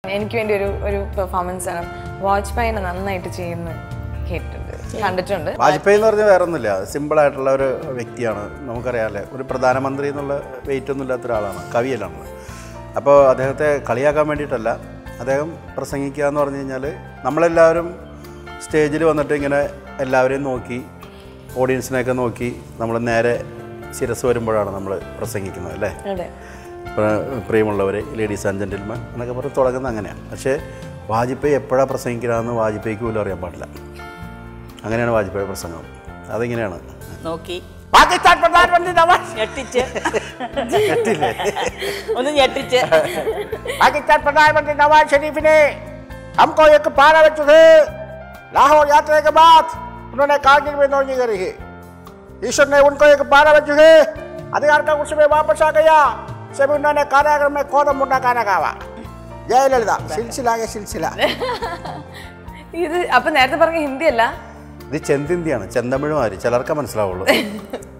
എനിക്ക് വേണ്ടി ഒരു ഒരു പെർഫോമൻസ് ആണ് വാജ്പേയിനെ നന്നായിട്ട് ചെയ്യുന്നു കേട്ടിട്ടുണ്ട് കണ്ടിട്ടുണ്ട് വാജ്പേയി എന്ന് പറഞ്ഞാൽ വേറെ ഒന്നുമില്ല സിമ്പിൾ ആയിട്ടുള്ള ഒരു വ്യക്തിയാണ് നമുക്കറിയാമല്ലേ ഒരു പ്രധാനമന്ത്രി എന്നുള്ള വെയിറ്റ് ഒന്നും ഇല്ലാത്ത ഒരാളാണ് കവിയലാണ് അപ്പോൾ അദ്ദേഹത്തെ കളിയാക്കാൻ വേണ്ടിയിട്ടല്ല അദ്ദേഹം പ്രസംഗിക്കുക എന്ന് പറഞ്ഞു കഴിഞ്ഞാൽ നമ്മളെല്ലാവരും സ്റ്റേജിൽ വന്നിട്ട് ഇങ്ങനെ എല്ലാവരെയും നോക്കി ഓഡിയൻസിനെയൊക്കെ നോക്കി നമ്മൾ നേരെ ശിരസ് വരുമ്പോഴാണ് നമ്മൾ പ്രസംഗിക്കുന്നത് അല്ലേ അതെ പ്ര- പ്രിയമുള്ളവർ ലേഡീസ് ആൻഡ് ജെൻറ്റിൽമാൻ എന്നൊക്കെ പറഞ്ഞ് തുടങ്ങുന്നത് അങ്ങനെയാണ് പക്ഷേ വാജ്പേയി എപ്പോഴാണ് പ്രസംഗിക്കണമെന്ന് വാജ്പേയിക്ക് പോലും അറിയാൻ പാടില്ല അങ്ങനെയാണ് വാജ്പേയി പ്രസംഗം അതിങ്ങനെയാണ് നോക്കി പാകിസ്ഥാൻ പ്രധാനമന്ത്രി നവാസ് ഞെട്ടിച്ച് കേട്ടില്ലേ ഒന്ന് ഞെട്ടിച്ച് पाकिस्तान प्रधानमंत्री नवाज शरीफ ने हमको एक पारा बच्चों थे लाहौर यात्रा के बाद उन्होंने कारगिल में नौकरी करी है ईश्वर ने उनको एक बारह बच्चों थे अधिकार का कुछ में वापस आ गया सभी उन्होंने कारागार में कौन मुंडा खाना खावा जय ललिता सिलसिला के सिलसिला ഇത് അപ്പൊ നേരത്തെ പറഞ്ഞ ഹിന്ദി അല്ല ഇത് ചെന്തിന്തിയാണ് ചെന്തമിഴുമാര് ചിലർക്കേ മനസ്സിലാവുള്ളൂ